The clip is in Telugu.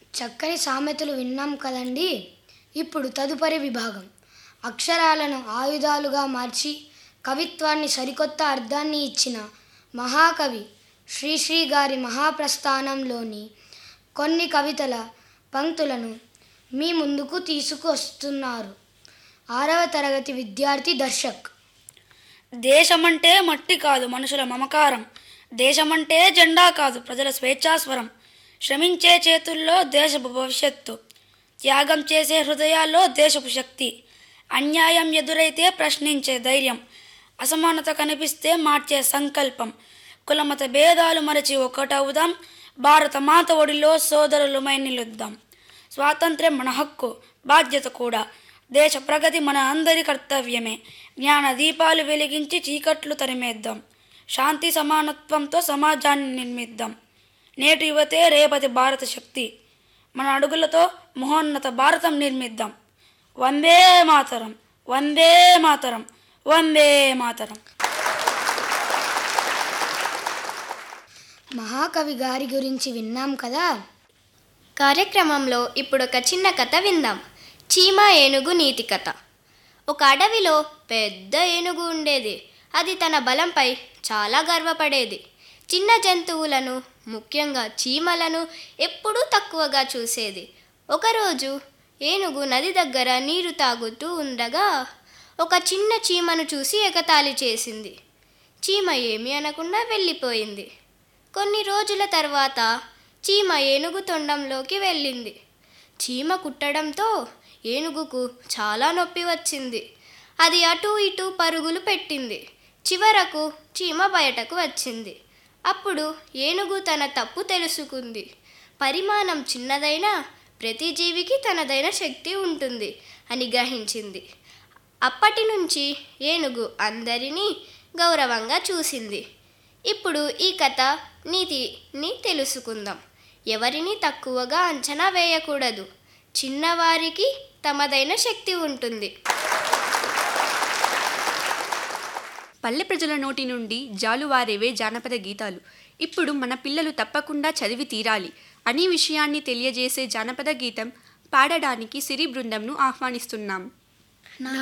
చక్కని సామెతలు విన్నాం కదండి ఇప్పుడు తదుపరి విభాగం అక్షరాలను ఆయుధాలుగా మార్చి కవిత్వాన్ని సరికొత్త అర్థాన్ని ఇచ్చిన మహాకవి శ్రీశ్రీ గారి మహాప్రస్థానంలోని కొన్ని కవితల పంక్తులను మీ ముందుకు తీసుకువస్తున్నారు ఆరవ తరగతి విద్యార్థి దర్శక్ దేశమంటే మట్టి కాదు మనుషుల మమకారం దేశమంటే జెండా కాదు ప్రజల స్వేచ్ఛాస్వరం శ్రమించే చేతుల్లో దేశపు భవిష్యత్తు త్యాగం చేసే హృదయాల్లో దేశపు శక్తి అన్యాయం ఎదురైతే ప్రశ్నించే ధైర్యం అసమానత కనిపిస్తే మార్చే సంకల్పం కులమత భేదాలు మరచి ఒకటవుదాం భారత మాత ఒడిలో సోదరులమై నిలుద్దాం స్వాతంత్ర్యం మన హక్కు బాధ్యత కూడా దేశ ప్రగతి మన అందరి కర్తవ్యమే జ్ఞాన దీపాలు వెలిగించి చీకట్లు తరిమేద్దాం శాంతి సమానత్వంతో సమాజాన్ని నిర్మిద్దాం నేటి యువతే రేపటి భారత శక్తి మన అడుగులతో మహోన్నత భారతం నిర్మిద్దాం వందే మాతరం వందే మాతరం వందే మాతరం మహాకవి గారి గురించి విన్నాం కదా కార్యక్రమంలో ఇప్పుడు ఒక చిన్న కథ విందాం చీమ ఏనుగు నీతి కథ ఒక అడవిలో పెద్ద ఏనుగు ఉండేది అది తన బలంపై చాలా గర్వపడేది చిన్న జంతువులను ముఖ్యంగా చీమలను ఎప్పుడూ తక్కువగా చూసేది ఒకరోజు ఏనుగు నది దగ్గర నీరు తాగుతూ ఉండగా ఒక చిన్న చీమను చూసి ఎగతాళి చేసింది చీమ ఏమీ అనకుండా వెళ్ళిపోయింది కొన్ని రోజుల తర్వాత చీమ ఏనుగు తొండంలోకి వెళ్ళింది చీమ కుట్టడంతో ఏనుగుకు చాలా నొప్పి వచ్చింది అది అటు ఇటు పరుగులు పెట్టింది చివరకు చీమ బయటకు వచ్చింది అప్పుడు ఏనుగు తన తప్పు తెలుసుకుంది పరిమాణం చిన్నదైనా ప్రతి జీవికి తనదైన శక్తి ఉంటుంది అని గ్రహించింది అప్పటి నుంచి ఏనుగు అందరినీ గౌరవంగా చూసింది ఇప్పుడు ఈ కథ నీతిని తెలుసుకుందాం ఎవరిని తక్కువగా అంచనా వేయకూడదు చిన్నవారికి తమదైన శక్తి ఉంటుంది పల్లె ప్రజల నోటి నుండి జాలువారేవే జానపద గీతాలు ఇప్పుడు మన పిల్లలు తప్పకుండా చదివి తీరాలి అనే విషయాన్ని తెలియజేసే జానపద గీతం పాడడానికి సిరి బృందంను ఆహ్వానిస్తున్నాం